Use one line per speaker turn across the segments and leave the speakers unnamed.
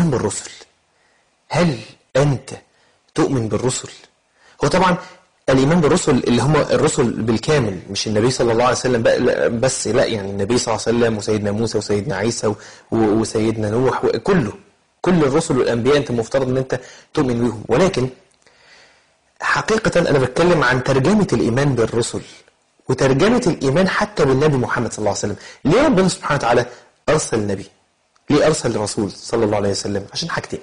الإيمان بالرسل هل أنت تؤمن بالرسل هو طبعا الإيمان بالرسل اللي هم الرسل بالكامل مش النبي صلى الله عليه وسلم بقى لا بس لا يعني النبي صلى الله عليه وسلم وسيدنا موسى وسيدنا عيسى و- وسيدنا نوح وكله كل الرسل والأنبياء أنت مفترض أن أنت تؤمن بهم ولكن حقيقة أنا بتكلم عن ترجمة الإيمان بالرسل وترجمة الإيمان حتى بالنبي محمد صلى الله عليه وسلم ليه ربنا سبحانه وتعالى أرسل النبي ليه أرسل الرسول صلى الله عليه وسلم عشان حاجتين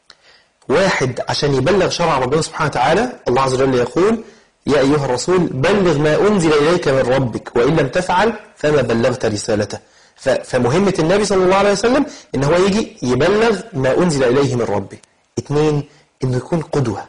واحد عشان يبلغ شرع ربنا سبحانه وتعالى الله عز وجل يقول يا أيها الرسول بلغ ما أنزل إليك من ربك وإن لم تفعل فما بلغت رسالته ف- فمهمة النبي صلى الله عليه وسلم إن هو يجي يبلغ ما أنزل إليه من ربه اثنين إنه يكون قدوة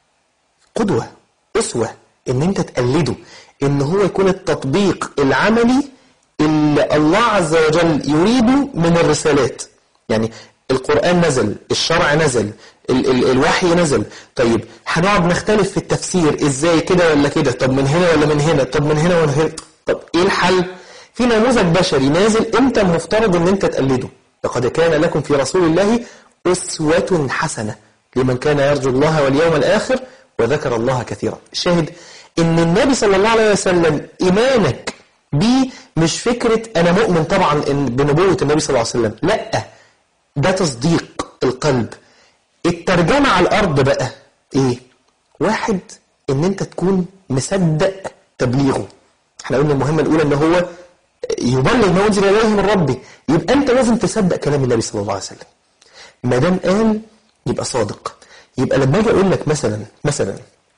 قدوة أسوة إن أنت تقلده إن هو يكون التطبيق العملي اللي الله عز وجل يريده من الرسالات يعني القرآن نزل الشرع نزل ال ال الوحي نزل طيب هنقعد نختلف في التفسير ازاي كده ولا كده طب من هنا ولا من هنا طب من هنا ولا هنا طب ايه الحل في نموذج بشري نازل انت مفترض ان انت تقلده لقد كان لكم في رسول الله أسوة حسنة لمن كان يرجو الله واليوم الآخر وذكر الله كثيرا الشاهد ان النبي صلى الله عليه وسلم ايمانك بيه مش فكرة انا مؤمن طبعا إن بنبوة النبي صلى الله عليه وسلم لا ده تصديق القلب الترجمة على الارض بقى ايه واحد ان انت تكون مصدق تبليغه احنا قلنا المهمة الاولى ان هو يبلغ ما انزل اليه من ربه يبقى انت لازم تصدق كلام النبي صلى الله عليه وسلم ما دام قال يبقى صادق يبقى لما اجي اقول لك مثلا مثلا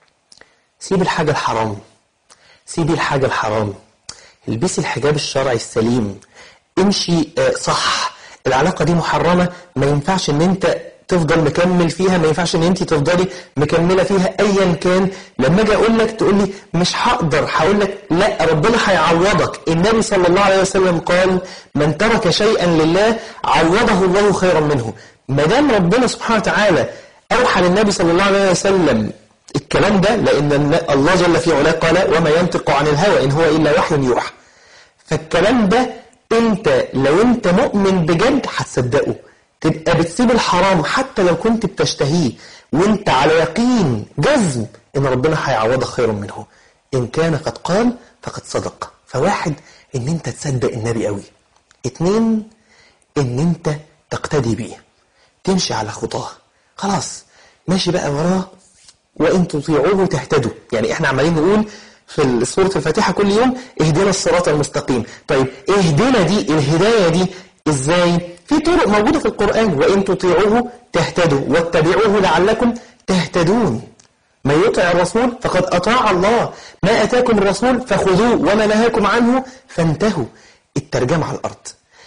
سيب الحاجة الحرام سيبي الحاجة الحرام البسي الحجاب الشرعي السليم امشي آه، صح العلاقة دي محرمة ما ينفعش ان انت تفضل مكمل فيها ما ينفعش ان انت تفضلي مكملة فيها ايا كان لما اجي اقول لك تقول لي مش هقدر هقول لك لا ربنا هيعوضك النبي صلى الله عليه وسلم قال من ترك شيئا لله عوضه الله خيرا منه ما دام ربنا سبحانه وتعالى اوحى للنبي صلى الله عليه وسلم الكلام ده لأن الله جل في علاه قال وما ينطق عن الهوى إن هو إلا وحي يوحى فالكلام ده أنت لو أنت مؤمن بجد هتصدقه تبقى بتسيب الحرام حتى لو كنت بتشتهيه وانت على يقين جزم ان ربنا هيعوضك خيرا منه ان كان قد قال فقد صدق فواحد ان انت تصدق النبي قوي اتنين ان انت تقتدي بيه تمشي على خطاه خلاص ماشي بقى وراه وإن تطيعوه تهتدوا يعني إحنا عمالين نقول في سورة الفاتحة كل يوم اهدنا الصراط المستقيم طيب اهدنا دي الهداية دي إزاي في طرق موجودة في القرآن وإن تطيعوه تهتدوا واتبعوه لعلكم تهتدون من يطع الرسول فقد أطاع الله ما أتاكم الرسول فخذوه وما نهاكم عنه فانتهوا الترجمة على الأرض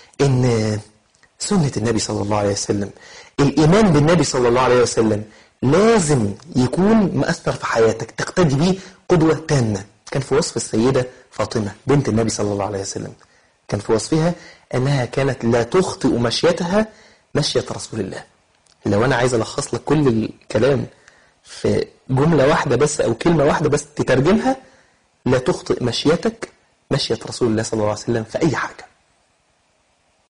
إن سنة النبي صلى الله عليه وسلم الإيمان بالنبي صلى الله عليه وسلم لازم يكون مأثر في حياتك تقتدي بيه قدوة تامة كان في وصف السيدة فاطمة بنت النبي صلى الله عليه وسلم كان في وصفها أنها كانت لا تخطئ مشيتها مشية رسول الله لو أنا عايز ألخص لك كل الكلام في جملة واحدة بس أو كلمة واحدة بس تترجمها لا تخطئ مشيتك مشية رسول الله صلى الله عليه وسلم في أي حاجة